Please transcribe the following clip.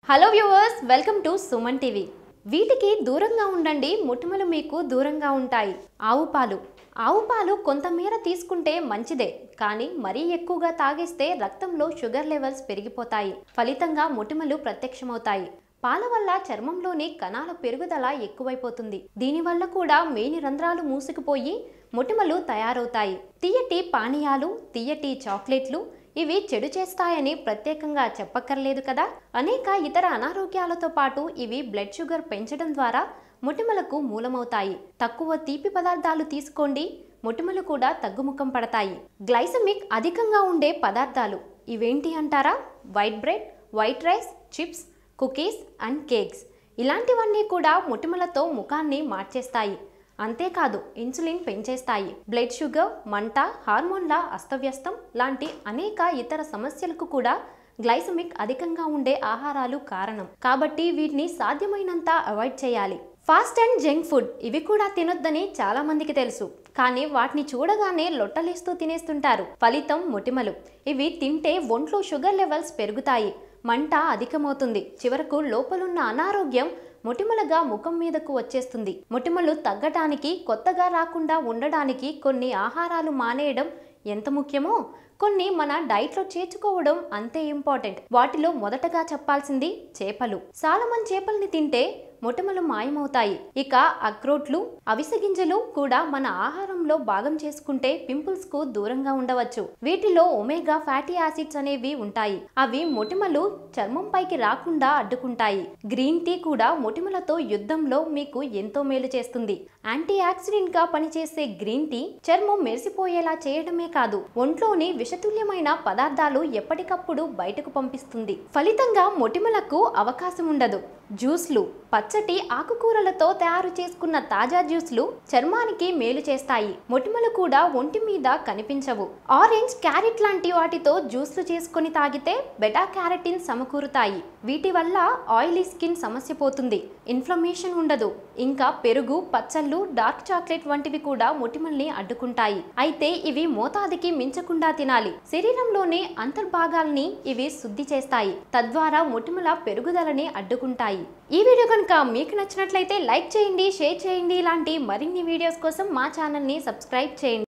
hello viewers welcome to Suman TV వీటికి దూరంగా ఉండండి ముట్టుమలు మీకు దూరంగా ఉంటాయి ఆవు పాలు ఆవు పాలు కొంతమేర తీసుకుంటే మంచిదే కానీ మరీ ఎక్కువగా తాగేస్తే రక్తంలో షుగర్ లెవెల్స్ పెరిగిపోతాయి ఫలితంగా మొటిమలు ప్రత్యక్షమవుతాయి పాల వల్ల చర్మంలోని కణాల పెరుగుదల ఎక్కువైపోతుంది దీనివల్ల కూడా మేని రంధ్రాలు మూసుకుపోయి మొటిమలు తయారవుతాయి తీయటి పానీయాలు తీయటి చాక్లెట్లు ఇవి చెడు చేస్తాయని ప్రత్యేకంగా చెప్పక్కర్లేదు కదా అనేక ఇతర అనారోగ్యాలతో పాటు ఇవి బ్లడ్ షుగర్ పెంచడం ద్వారా మొటిమలకు మూలమవుతాయి తక్కువ తీపి పదార్థాలు తీసుకోండి మొటిమలు కూడా తగ్గుముఖం పడతాయి గ్లైసమిక్ అధికంగా ఉండే పదార్థాలు ఇవేంటి అంటారా white bread white rice chips cookies and cakes ఇలాంటివన్నీ కూడా మొటిమలతో ముఖాన్ని మార్చేస్తాయి అంతేకాదు ఇన్సులిన్ పెంచేస్తాయి బ్లడ్ షుగర్ మంట హార్మోన్ల అస్తవ్యస్తం లాంటి అనేక ఇతర సమస్యలకు కూడా గ్లైసమిక్ అధికంగా ఉండే ఆహారాలు కారణం కాబట్టి వీటిని సాధ్యమైనంత అవాయిడ్ చేయాలి ఫాస్ట్ అండ్ జంక్ ఫుడ్ ఇవి కూడా తినొద్దని చాలా మందికి తెలుసు కానీ వాటిని చూడగానే లొట్టలేస్తూ తినేస్తుంటారు ఫలితం మొటిమలు ఇవి తింటే ఒంట్లో షుగర్ లెవెల్స్ పెరుగుతాయి మంట అధికమవుతుంది చివరకు లోపలున్న అనారోగ్యం మొటిమలుగా ముఖం మీదకు వచ్చేస్తుంది మొటిమలు తగ్గటానికి కొత్తగా రాకుండా ఉండడానికి కొన్ని ఆహారాలు మానేయడం ఎంత ముఖ్యమో కొన్ని మన డైట్లో చేర్చుకోవడం అంతే ఇంపార్టెంట్ వాటిలో మొదటగా చెప్పాల్సింది చేపలు సాలమన్ చేపల్ని తింటే మొటిమలు మాయమవుతాయి ఇక అక్రోట్లు అవిసె గింజలు కూడా మన ఆహారంలో భాగం చేసుకుంటే పింపుల్స్ కు దూరంగా ఉండవచ్చు వీటిలో ఒమేగా ఫ్యాటీ యాసిడ్స్ అనేవి ఉంటాయి అవి మొటిమలు చర్మం పైకి రాకుండా అడ్డుకుంటాయి గ్రీన్ టీ కూడా మొటిమలతో యుద్ధంలో మీకు ఎంతో మేలు చేస్తుంది యాంటీ ఆక్సిడెంట్ గా పనిచేసే గ్రీన్ టీ చర్మం మెరిసిపోయేలా చేయడమే కాదు ఒంట్లోని విషతుల్యమైన పదార్థాలు ఎప్పటికప్పుడు బయటకు పంపిస్తుంది ఫలితంగా మొటిమలకు అవకాశం ఉండదు జ్యూస్లు పచ్చటి ఆకుకూరలతో తయారు చేసుకున్న తాజా జ్యూస్లు చర్మానికి మేలు చేస్తాయి మొటిమలు కూడా ఒంటి మీద కనిపించవు ఆరెంజ్ క్యారెట్ లాంటి వాటితో జ్యూస్లు చేసుకొని తాగితే బెటా క్యారెటిన్ సమకూరుతాయి వీటి వల్ల ఆయిలీ స్కిన్ సమస్య పోతుంది ఇన్ఫ్లమేషన్ ఉండదు ఇంకా పెరుగు పచ్చళ్ళు డార్క్ చాక్లెట్ వంటివి కూడా మొటిమల్ని అడ్డుకుంటాయి అయితే ఇవి మోతాదికి మించకుండా తినాలి శరీరంలోని అంతర్భాగాల్ని ఇవి శుద్ధి చేస్తాయి తద్వారా మొటిమల పెరుగుదలని అడ్డుకుంటాయి ఈ వీడియో కనుక మీకు నచ్చినట్లయితే లైక్ చేయండి షేర్ చేయండి ఇలాంటి మరిన్ని వీడియోస్ కోసం మా ఛానల్ని సబ్స్క్రైబ్ చేయండి